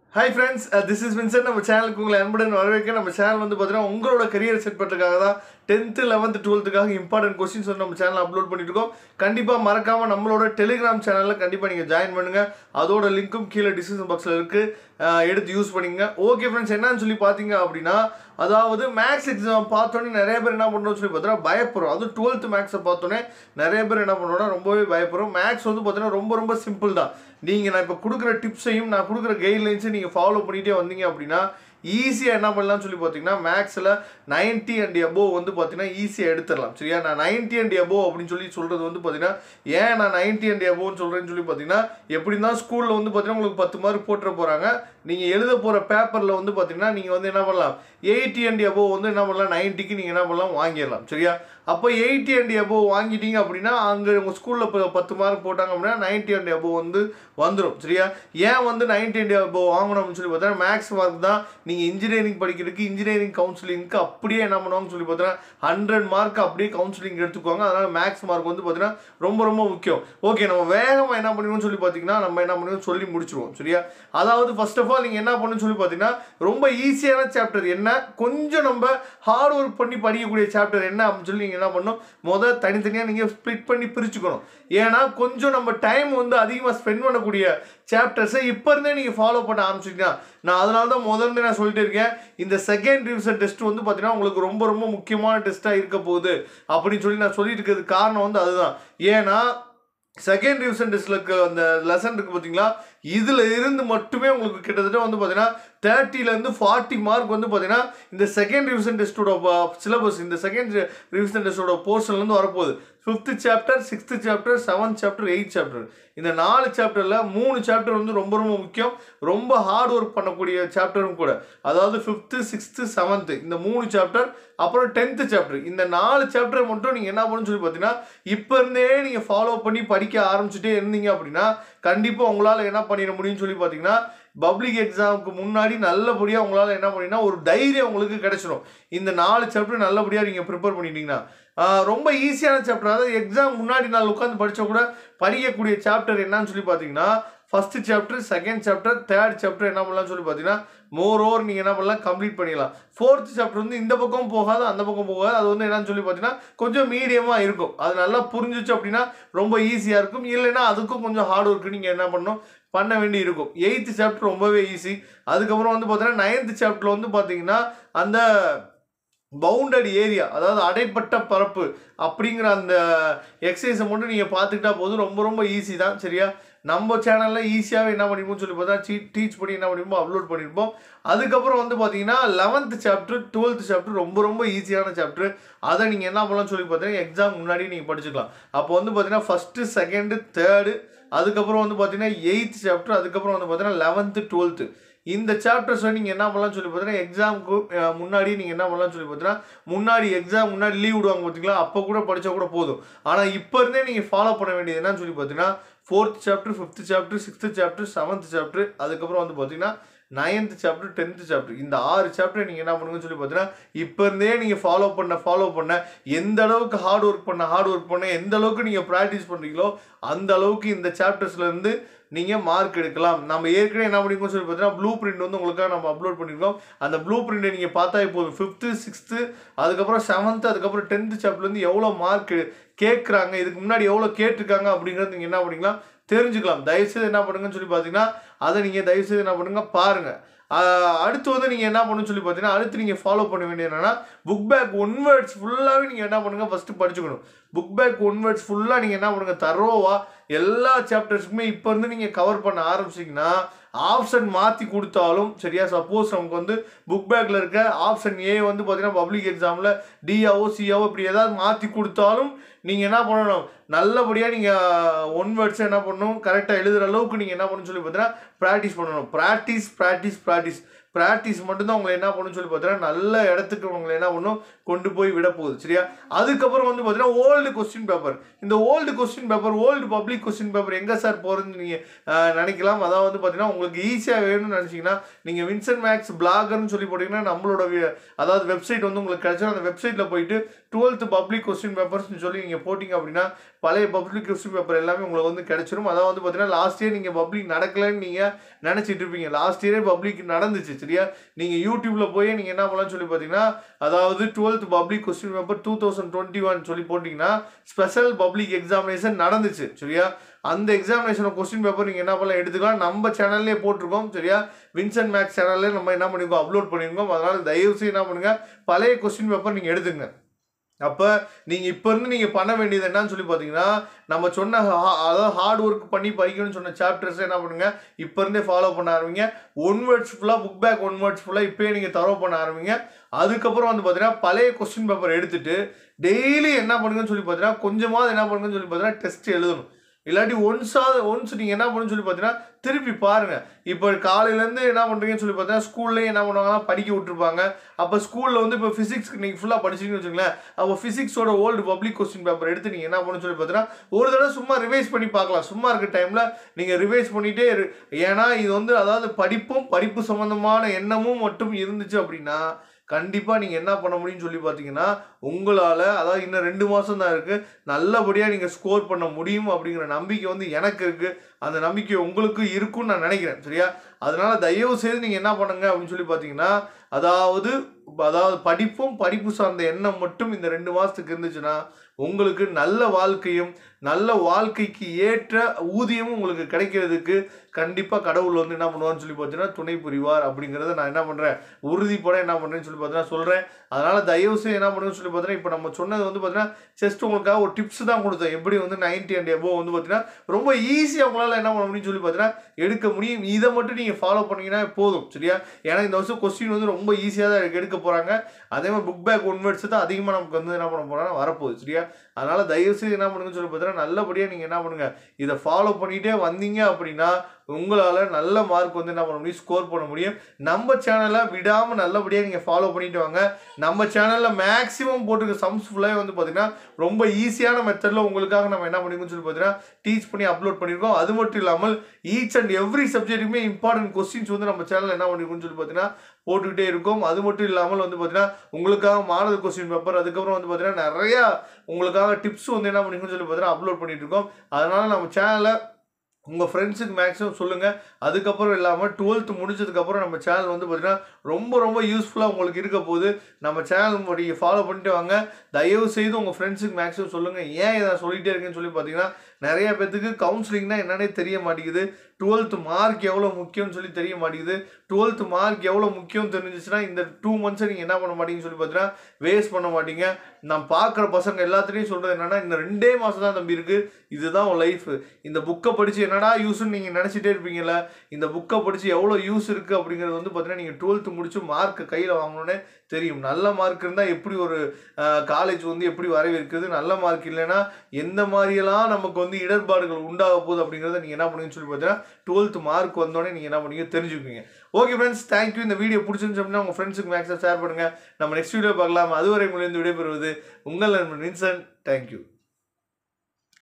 hi friends this is Vincent நம்ம சேனலுக்கு உங்களை அன்புடன் வரவேற்க நம்ம சேனல் வந்து பார்த்தீங்கன்னா உங்களோட கரியர் செட் பண்ணுறதுக்காக தான் டென்த்து லெவன்த்து டுவெல்த்துக்காக இம்பார்ட்டன்ட் கொஸ்டின்ஸ் வந்து நம்ம சேனல் அப்லோட் பண்ணிட்டு இருக்கோம் கண்டிப்பாக மறக்காமல் நம்மளோட டெலிகிராம் சேனலில் கண்டிப்பாக நீங்கள் ஜாயின் பண்ணுங்கள் அதோட லிங்க்கும் கீழே டிஸ்கிரிப்ஷன் பாக்ஸில் இருக்குது எடுத்து யூஸ் பண்ணிங்க ஓகே ஃப்ரெண்ட்ஸ் என்னன்னு சொல்லி பார்த்தீங்க அப்படின்னா அதாவது மேக்ஸ் எக்ஸாம் பார்த்தோன்னே நிறைய பேர் என்ன பண்ணுறோம்னு சொல்லி பார்த்தீங்கன்னா பயப்படுறோம் அதுவும் டுவெல்த்து மேக்ஸை பார்த்தோன்னே நிறைய பேர் என்ன பண்ணுறோம்னா ரொம்பவே பயப்படுறோம் மேக்ஸ் வந்து பார்த்தீங்கன்னா ரொம்ப ரொம்ப சிம்பிள் தான் நீங்கள் நான் இப்போ கொடுக்குற டிப்ஸையும் நான் கொடுக்குற கைட்லைன்ஸையும் நீங்கள் ஃபாலோ பண்ணிகிட்டே வந்தீங்க அப்படின்னா ஈஸியாக என்ன பண்ணலாம்னு சொல்லி பார்த்தீங்கன்னா மேக்ஸில் நைன்ட்டி அண்ட் எபோவ் வந்து பார்த்தீங்கன்னா ஈஸியாக எடுத்துடலாம் சரியா நான் நைன்ட்டி அண்ட் எபோவ் அப்படின்னு சொல்லி சொல்கிறது வந்து பார்த்தீங்கன்னா ஏன் நான் நைன்ட்டி அண்ட் எபோவ்னு சொல்கிறேன்னு சொல்லி பார்த்தீங்கன்னா எப்படி தான் ஸ்கூலில் வந்து பார்த்தீங்கன்னா உங்களுக்கு பத்து மார்க் போட்டுற போகிறாங்க நீங்கள் எழுத போகிற பேப்பரில் வந்து பார்த்தீங்கன்னா நீங்கள் வந்து என்ன பண்ணலாம் எயிட்டி அண்ட் எபோவ் வந்து என்ன பண்ணலாம் நைன்ட்டிக்கு நீங்கள் என்ன பண்ணலாம் வாங்கிடலாம் சரியா அப்போ எயிட்டி அண்ட் எபோவ் வாங்கிட்டீங்க அப்படின்னா அங்கே உங்கள் ஸ்கூலில் இப்போ பத்து மார்க் போட்டாங்க அப்படின்னா நைன்ட்டி அண்ட் எபோவ் வந்து வந்துடும் சரியா ஏன் வந்து நைன்ட்டி அண்ட் எபோவ் வாங்கணும்னு சொல்லி பார்த்தா மேக்ஸ் மார்க் தான் நீங்கள் இன்ஜினியரிங் படிக்கிறதுக்கு இன்ஜினியரிங் கவுன்சிலிங்க்கு அப்படியே என்ன பண்ணுவாங்கன்னு சொல்லி பார்த்தீங்கன்னா ஹண்ட்ரட் மார்க் அப்படியே கவுன்சிலிங் எடுத்துக்குவாங்க அதனால் மேக்ஸ் மார்க் வந்து பார்த்தீங்கன்னா ரொம்ப ரொம்ப முக்கியம் ஓகே நம்ம வேகமாக என்ன பண்ணுவோம்னு சொல்லி பார்த்தீங்கன்னா நம்ம என்ன பண்ணுவோம் சொல்லி முடிச்சிருவோம் சரியா அதாவது ஃபர்ஸ்ட் ஆஃப் ஆல் நீங்கள் என்ன பண்ணணும்னு சொல்லி பார்த்தீங்கன்னா ரொம்ப ஈஸியான சாப்டர் என்ன கொஞ்சம் நம்ம ஹார்ட் ஒர்க் பண்ணி படிக்கக்கூடிய சாப்டர் என்ன அப்படின்னு சொல்லி நீங்கள் என்ன பண்ணணும் முதல் தனித்தனியாக நீங்கள் ஸ்ப்ளிட் பண்ணி பிரிச்சுக்கணும் ஏன்னா கொஞ்சம் நம்ம டைம் வந்து அதிகமாக ஸ்பெண்ட் பண்ணக்கூடிய சாப்டர்ஸை இப்போ இருந்தே நீங்கள் ஃபாலோ பண்ண ஆரம்பிச்சிங்கன்னா நான் அதனால தான் முதல்ல நான் சொல்லிட்டு இருக்கேன் இந்த செகண்ட் ரிவிஷன் டெஸ்ட் வந்து பார்த்தீங்கன்னா உங்களுக்கு ரொம்ப ரொம்ப முக்கியமான டெஸ்ட்டாக இருக்க போகுது அப்படின்னு சொல்லி நான் சொல்லிட்டு இருக்கிறது காரணம் வந்து அதுதான் ஏன்னா செகண்ட் ரிவிஷன் டெஸ்ட்டில் இருக்க அந்த லெசன் இருக்குது பார்த்தீங்களா இதில் இருந்து மட்டுமே உங்களுக்கு கிட்டத்தட்ட வந்து பார்த்தீங்கன்னா தேர்ட்டிலேருந்து ஃபார்ட்டி மார்க் வந்து பார்த்தீங்கன்னா இந்த செகண்ட் ரிவிஷன் டெஸ்ட்டோட சிலபஸ் இந்த செகண்ட் ரிவிஷன் டெஸ்ட்டோட போர்ஷன்லேருந்து வரப்போகுது fifth chapter sixth chapter seventh chapter eight chapter இந்த நாலு சாப்டரில் மூணு சாப்டர் வந்து ரொம்ப ரொம்ப முக்கியம் ரொம்ப ஹார்ட் ஒர்க் பண்ணக்கூடிய சாப்டரும் கூட அதாவது ஃபிஃப்த்து சிக்ஸ்த்து செவன்த்து இந்த மூணு சாப்டர் அப்புறம் டென்த்து சாப்டர் இந்த நாலு சாப்டர் மட்டும் நீங்கள் என்ன பண்ணணும்னு சொல்லி பார்த்தீங்கன்னா இப்போ இருந்தே நீங்கள் ஃபாலோ பண்ணி படிக்க ஆரம்பிச்சுட்டே இருந்தீங்க அப்படின்னா கண்டிப்பாக உங்களால் என்ன பண்ணிட முடியும்னு சொல்லி பார்த்தீங்கன்னா பப்ளிக் எக்ஸாமுக்கு முன்னாடி நல்லபடியாக உங்களால் என்ன பண்ணிங்கன்னா ஒரு தைரியம் உங்களுக்கு கிடைச்சிடும் இந்த நாலு சாப்டர் நல்லபடியாக நீங்கள் ப்ரிப்பேர் பண்ணிட்டீங்கன்னா ரொம்ப ஈஸியான சாப்டர் அதாவது எக்ஸாம் முன்னாடி நாள் உட்காந்து படித்தா கூட படிக்கக்கூடிய சாப்டர் என்னன்னு சொல்லி பார்த்தீங்கன்னா first chapter second chapter third chapter என்ன பண்ணலாம்னு சொல்லி பார்த்தீங்கன்னா மோர் ஓவர் நீங்கள் என்ன பண்ணலாம் கம்ப்ளீட் பண்ணிடலாம் ஃபோர்த் சாப்டர் வந்து இந்த பக்கம் போகாது அந்த பக்கம் போகாது அது வந்து என்னன்னு சொல்லி பார்த்தீங்கன்னா கொஞ்சம் மீடியமாக இருக்கும் அது நல்லா புரிஞ்சிச்சு அப்படின்னா ரொம்ப ஈஸியாக இருக்கும் இல்லைன்னா அதுக்கும் கொஞ்சம் ஹார்ட் ஒர்க் நீங்கள் என்ன பண்ணணும் பண்ண வேண்டி இருக்கும் எயித்து சாப்டர் ரொம்பவே ஈஸி அதுக்கப்புறம் வந்து பார்த்தீங்கன்னா நைன்த்து சாப்டர் வந்து பார்த்தீங்கன்னா அந்த பவுண்டட் ஏரியா அதாவது அடைப்பட்ட பரப்பு அப்படிங்கிற அந்த எக்ஸசைஸை மட்டும் நீங்கள் பார்த்துக்கிட்டா போதும் ரொம்ப ரொம்ப ஈஸி தான் சரியா நம்ம சேனலில் ஈஸியாகவே என்ன பண்ணிப்போம் சொல்லி பார்த்தா டீ டீச் பண்ணி என்ன பண்ணிப்போம் அப்லோட் பண்ணியிருப்போம் அதுக்கப்புறம் வந்து பார்த்தீங்கன்னா லெவன்த்து சாப்டர் டுவெல்த் சாப்டர் ரொம்ப ரொம்ப ஈஸியான சாப்டர் அதை நீங்கள் என்ன பண்ணலாம் சொல்லி பார்த்தீங்கன்னா எக்ஸாம் முன்னாடி நீங்கள் படிச்சுக்கலாம் அப்போ வந்து பார்த்தீங்கன்னா ஃபஸ்ட்டு செகண்டு தேர்டு அதுக்கப்புறம் வந்து பார்த்தீங்கன்னா எயித்து சாப்டர் அதுக்கப்புறம் வந்து பார்த்தீங்கன்னா லெவன்த்து டுவெல்த்து இந்த சாப்டர்ஸ் நீங்கள் என்ன பண்ணலாம் சொல்லி பார்த்தீங்கன்னா எக்ஸாமுக்கு முன்னாடி நீங்கள் என்ன பண்ணலாம் சொல்லி பார்த்தீங்கன்னா முன்னாடி எக்ஸாம் முன்னாடி லீவ் விடுவாங்க பார்த்தீங்களா அப்போ கூட படித்தா கூட போதும் ஆனால் இப்போ இருந்தே நீங்கள் ஃபாலோ பண்ண வேண்டியது என்னன்னு சொல்லி பார்த்தீங்கன்னா fourth chapter fifth chapter sixth chapter seventh chapter அதுக்கப்புறம் வந்து பார்த்தீங்கன்னா நைன்த் சாப்டர் டென்த்து சாப்டர் இந்த ஆறு சாப்டர் நீங்கள் என்ன பண்ணுங்கன்னு சொல்லி பார்த்தீங்கன்னா இப்போ இருந்தே நீங்கள் ஃபாலோ பண்ண ஃபாலோ பண்ண எந்த அளவுக்கு ஹார்ட் ஒர்க் பண்ண ஹார்ட் ஒர்க் பண்ண எந்த அளவுக்கு நீங்கள் ப்ராக்டிஸ் பண்ணுறீங்களோ அந்த அளவுக்கு இந்த சாப்டர்ஸ்லேருந்து நீங்கள் மார்க் எடுக்கலாம் நம்ம ஏற்கனவே என்ன பண்ணிருக்கோம் சொல்லி பார்த்தீங்கன்னா ப்ளூ பிரிண்ட் வந்து உங்களுக்காக நம்ம அப்லோட் பண்ணியிருக்கோம் அந்த ப்ளூ பிரிண்ட்டை நீங்கள் பார்த்தா போதும் ஃபிஃப்த்து சிக்ஸ்த்து அதுக்கப்புறம் செவன்த்து அதுக்கப்புறம் டென்த்து சாப்டர்லேருந்து எவ்வளோ மார்க் கேட்குறாங்க இதுக்கு முன்னாடி எவ்வளோ கேட்டிருக்காங்க அப்படிங்கிறது நீங்கள் என்ன பண்ணிக்கலாம் தெரிஞ்சுக்கலாம் தயவுசெய்து என்ன பண்ணுங்கன்னு சொல்லி பார்த்தீங்கன்னா அதை நீங்கள் தயவுசெய்து என்ன பண்ணுங்க பாருங்கள் அடுத்து வந்து நீங்கள் என்ன பண்ணணும்னு சொல்லி பார்த்தீங்கன்னா அடுத்து நீங்கள் ஃபாலோ பண்ண வேண்டியது என்னன்னா புக் பேக் ஒன் வேர்ட்ஸ் ஃபுல்லாகவே நீங்கள் என்ன பண்ணுங்கள் ஃபஸ்ட்டு படிச்சுக்கணும் புக் பேக் ஒன் வேர்ட்ஸ் ஃபுல்லாக நீங்கள் என்ன பண்ணுங்கள் தரோவாக எல்லா சாப்டர்ஸுக்குமே இப்போ இருந்து நீங்கள் கவர் பண்ண ஆரம்பிச்சிங்கன்னா ஆப்ஷன் மாற்றி கொடுத்தாலும் சரியா சப்போஸ் நமக்கு வந்து புக் பேக்கில் இருக்க ஆப்ஷன் ஏ வந்து பார்த்தீங்கன்னா பப்ளிக் எக்ஸாமில் டிஆவோ சிஆவோ இப்படி ஏதாவது மாற்றி கொடுத்தாலும் நீங்கள் என்ன பண்ணணும் நல்லபடியாக நீங்கள் ஒன் வேர்ட்ஸ் என்ன பண்ணணும் கரெக்டாக எழுதுகிற அளவுக்கு நீங்கள் என்ன பண்ணணும்னு சொல்லி பார்த்தீங்கன்னா ப்ராக்டிஸ் பண்ணணும் ப்ராக்டிஸ் ப்ராக்டிஸ் ப்ராக்டிஸ் ப்ராக்டிஸ் மட்டும்தான் உங்களை என்ன பண்ணணும்னு சொல்லி பார்த்தீங்கன்னா நல்ல இடத்துக்கு உங்களை என்ன பண்ணும் கொண்டு போய் விட போகுது சரியா அதுக்கப்புறம் வந்து பார்த்தீங்கன்னா ஓல்டு கொஸ்டின் பேப்பர் இந்த old question paper old public question paper எங்கே சார் போகிறதுன்னு நீங்கள் நினைக்கலாம் அதாவது வந்து பார்த்தீங்கன்னா உங்களுக்கு ஈஸியாக வேணும்னு நினச்சிங்கன்னா நீங்கள் வின்சென்ட் மேக்ஸ் பிளாகர்னு சொல்லி போட்டிங்கன்னா நம்மளோட வி- அதாவது வெப்சைட் வந்து உங்களுக்கு கிடைச்சா அந்த வெப்சைட்டில் போயிட்டு டுவெல்த் பப்ளிக் கொஸ்டின் பேப்பர்ஸ்னு சொல்லி நீங்கள் போட்டிங்க அப்படின்னா பழைய பப்ளிக் கொஸ்டின் பேப்பர் எல்லாமே உங்களுக்கு வந்து கிடைச்சிரும் அதாவது வந்து பார்த்தீங்கன்னா லாஸ்ட் இயர் நீங்கள் பப்ளிக் நடக்கலைன்னு நீங்கள் நினச்சிட்டு இருப்பீங்க லாஸ்ட் இயரே பப்ளிக் நடந்துச்சு சரியா நீங்கள் யூடியூப்பில் போய் நீங்கள் என்ன பண்ணலாம்னு சொல்லி பார்த்தீங்கன்னா அதாவது twelfth public question paper two thousand twenty one சொல்லி போட்டிங்கன்னா ஸ்பெஷல் பப்ளிக் எக்ஸாமினேஷன் நடந்துச்சு சரியா அந்த எக்ஸாமினேஷன் கொஸ்டின் பேப்பர் நீங்கள் என்ன பண்ணலாம் எடுத்துக்கலாம் நம்ம சேனல்லே போட்டிருக்கோம் சரியா வின்சென்ட் மேக்ஸ் சேனல்லே நம்ம என்ன பண்ணிருக்கோம் அப்லோட் பண்ணியிருக்கோம் அதனால் தயவு செய்து என்ன பண்ணுங்க பழைய கொஸ்டின் பேப்பர் நீங்கள் எடுத்துங்க அப்போ நீங்கள் இப்போ இருந்து நீங்கள் பண்ண வேண்டியது என்னன்னு சொல்லி பார்த்தீங்கன்னா நம்ம சொன்ன ha- அதாவது ஹார்ட் ஒர்க் பண்ணி படிக்கணும்னு சொன்ன சாப்டர்ஸ் என்ன பண்ணுங்க இப்போ இருந்தே ஃபாலோ பண்ண ஆரம்பிங்க ஒன் வேர்ட்ஸ் ஃபுல்லாக புக் பேக் ஒன் வேர்ட்ஸ் ஃபுல்லாக இப்போயே நீங்கள் தரவு பண்ண ஆரம்பிங்க அதுக்கப்புறம் வந்து பார்த்தீங்கன்னா பழைய கொஸ்டின் பேப்பர் எடுத்துட்டு டெய்லி என்ன பண்ணுங்கன்னு சொல்லி பார்த்தீங்கன்னா கொஞ்சமாவது என்ன பண்ணுங்கன்னு சொல்லி பார்த்தீங்கன்னா டெஸ்ட் எழுதணும் இல்லாட்டி ஒன்ஸாவது ஒன்ஸ் நீங்கள் என்ன பண்ணுன்னு சொல்லி பார்த்தீங்கன்னா திருப்பி பாருங்கள் இப்போ காலையிலேருந்து என்ன பண்ணுறீங்கன்னு சொல்லி பார்த்தீங்கன்னா ஸ்கூல்லேயும் என்ன பண்ணுவாங்கன்னா படிக்க விட்டுருப்பாங்க அப்போ ஸ்கூலில் வந்து இப்போ ஃபிசிக்ஸ்க்கு நீங்கள் ஃபுல்லாக படிச்சிங்கன்னு வச்சுங்களேன் அப்போ ஃபிசிக்ஸோட ஓல்டு பப்ளிக் கொஸ்டின் பேப்பர் எடுத்து நீங்கள் என்ன பண்ணணும்னு சொல்லி பார்த்தீங்கன்னா ஒரு தடவை சும்மா ரிவைஸ் பண்ணி பார்க்கலாம் சும்மா இருக்க டைமில் நீங்கள் ரிவைஸ் பண்ணிகிட்டே இரு ஏன்னா இது வந்து அதாவது படிப்பும் படிப்பு சம்மந்தமான எண்ணமும் மட்டும் இருந்துச்சு அப்படின்னா கண்டிப்பாக நீங்கள் என்ன பண்ண முடியும்னு சொல்லி பார்த்தீங்கன்னா உங்களால் அதாவது இன்னும் ரெண்டு மாதம் தான் இருக்குது நல்லபடியாக நீங்கள் ஸ்கோர் பண்ண முடியும் அப்படிங்கிற நம்பிக்கை வந்து எனக்கு இருக்குது அந்த நம்பிக்கை உங்களுக்கு இருக்கும்னு நான் நினைக்கிறேன் சரியா அதனால தயவு செய்து நீங்கள் என்ன பண்ணுங்க அப்படின்னு சொல்லி பார்த்தீங்கன்னா அதாவது அதாவது படிப்பும் படிப்பு சார்ந்த எண்ணம் மட்டும் இந்த ரெண்டு மாதத்துக்கு இருந்துச்சுன்னா உங்களுக்கு நல்ல வாழ்க்கையும் நல்ல வாழ்க்கைக்கு ஏற்ற ஊதியமும் உங்களுக்கு கிடைக்கிறதுக்கு கண்டிப்பாக கடவுள் வந்து என்ன பண்ணுவார்னு சொல்லி பார்த்தீங்கன்னா துணை புரிவார் அப்படிங்கிறத நான் என்ன பண்ணுறேன் உறுதிப்பட என்ன பண்ணுறேன்னு சொல்லி பார்த்தீங்கன்னா சொல்கிறேன் அதனால் தயவு செய்து என்ன பண்ணுன்னு சொல்லி பார்த்தீங்கன்னா இப்போ நம்ம சொன்னது வந்து பார்த்தீங்கன்னா ஜஸ்ட் உங்களுக்காக ஒரு டிப்ஸ் தான் கொடுத்தேன் எப்படி வந்து 90 அண்ட் எபோ வந்து பார்த்தீங்கன்னா ரொம்ப ஈஸியாக உங்களால் என்ன பண்ண முடியும்னு சொல்லி பார்த்தீங்கன்னா எடுக்க முடியும் இதை மட்டும் நீங்கள் ஃபாலோ பண்ணீங்கன்னா போதும் சரியா ஏன்னா இந்த வருஷம் கொஸ்டின் வந்து ரொம்ப ஈஸியாக தான் எடுக்க- எடுக்க போகிறாங்க அதே மாதிரி புக் பேக் ஒன் வேர்ட்ஸ் தான் அதிகமாக நமக்கு வந்து என்ன பண்ண போகிறாங்கன்னா வரப்போகுது சரியா அதனால் தயவு செய்து என்ன பண்ணுங்கன்னு சொல்லி பார்த்தீங்கன்னா நல்லபடியாக நீங்கள் என்ன பண்ணுங்கள் இதை ஃபாலோ பண்ணிகிட்டே வந்தீங்க அப்படின்னா உங்களால் நல்ல மார்க் வந்து என்ன பண்ண முடியும் ஸ்கோர் பண்ண முடியும் நம்ம சேனலை விடாமல் நல்லபடியாக நீங்கள் ஃபாலோ பண்ணிட்டு வாங்க நம்ம சேனலில் மேக்ஸிமம் போட்டிருக்க சம்ஸ் ஃபுல்லாக வந்து பார்த்தீங்கன்னா ரொம்ப ஈஸியான மெத்தடில் உங்களுக்காக நம்ம என்ன பண்ணிருக்கோம்னு சொல்லி பார்த்தீங்கன்னா டீச் பண்ணி அப்லோட் பண்ணியிருக்கோம் அது மட்டும் இல்லாமல் ஈச் அண்ட் எவ்ரி சப்ஜெக்ட்டுமே இம்பார்ட்டன்ட் கொஸ்டின்ஸ் வந்து நம்ம சேனலில் என்ன பண்ணிருக்கோம்னு சொல்லி பார்த்தீங்கன்னா போட்டுக்கிட்டே இருக்கும் அது மட்டும் இல்லாமல் வந்து பார்த்தீங்கன்னா உங்களுக்காக மாடல் கொஸ்டின் பேப்பர் அதுக்கப்புறம் வந்து பார்த்தீங்கன்னா நிறையா உங்களுக்காக டிப்ஸ் வந்து என்ன பண்ணிருக்கோம்னு சொல்லி பார்த்தீங்கன்னா அப்லோட் பண்ணிட்டு இருக்கோம் அதனால் நம்ம சேனலை உங்கள் ஃப்ரெண்ட்ஸுக்கு மேக்ஸிமம் சொல்லுங்கள் அதுக்கப்புறம் இல்லாமல் டுவெல்த்து முடிச்சதுக்கப்புறம் நம்ம சேனல் வந்து பார்த்தீங்கன்னா ரொம்ப ரொம்ப யூஸ்ஃபுல்லாக உங்களுக்கு இருக்க போகுது நம்ம சேனல் நீங்கள் ஃபாலோ பண்ணிட்டு வாங்க தயவு செய்து உங்கள் ஃப்ரெண்ட்ஸுக்கு மேக்ஸிமம் சொல்லுங்கள் ஏன் இதை நான் சொல்லிகிட்டே இருக்கேன்னு சொல்லி பார்த்தீங்கன்னா நிறைய பேத்துக்கு கவுன்சிலிங்னா என்னன்னே தெரிய மாட்டேங்குது டுவெல்த்து மார்க் எவ்வளோ முக்கியம்னு சொல்லி தெரிய மாட்டேங்குது டுவெல்த்து மார்க் எவ்வளோ முக்கியம் தெரிஞ்சிச்சுன்னா இந்த டூ மந்த்ஸை நீங்கள் என்ன பண்ண மாட்டீங்கன்னு சொல்லி பார்த்தீங்கன்னா வேஸ்ட் பண்ண மாட்டீங்க நான் பார்க்குற பசங்க எல்லாத்துலேயும் சொல்கிறது என்னன்னா இந்த ரெண்டே மாதம் தான் தம்பி இருக்குது இதுதான் உன் லைஃப் இந்த புக்கை படித்து என்னடா யூஸ்ன்னு நீங்கள் நினச்சிட்டே இருப்பீங்கல்ல இந்த புக்கை படித்து எவ்வளோ யூஸ் இருக்குது அப்படிங்கிறது வந்து பார்த்தீங்கன்னா நீங்கள் டுவெல்த்து முடிச்சு மார்க் கையில் வாங்கணுன்னே தெரியும் நல்ல மார்க் இருந்தால் எப்படி ஒரு காலேஜ் வந்து எப்படி வரவேற்கிறது நல்ல மார்க் இல்லைன்னா எந்த மாதிரியெல்லாம் நமக்கு வந்து இடர்பாடுகள் உண்டாக போகுது அப்படிங்கிறத நீங்கள் என்ன பண்ணுங்கன்னு சொல்லி பார்த்தீங்கன்னா டுவெல்த் மார்க் வந்தோடனே நீங்கள் என்ன பண்ணுவீங்க தெரிஞ்சுக்குவீங்க ஓகே ஃப்ரெண்ட்ஸ் தேங்க்யூ இந்த வீடியோ பிடிச்சிருந்துச்சு அப்படின்னா உங்கள் ஃப்ரெண்ட்ஸுக்கு மேக்ஸிமம் ஷேர் பண்ணுங்கள் நம்ம நெக்ஸ்ட் வீடியோ பார்க்கலாம் அதுவரை உங்களிருந்து விடைபெறுவது உங்கள் நண்பன் வின்சன் தேங்க்யூ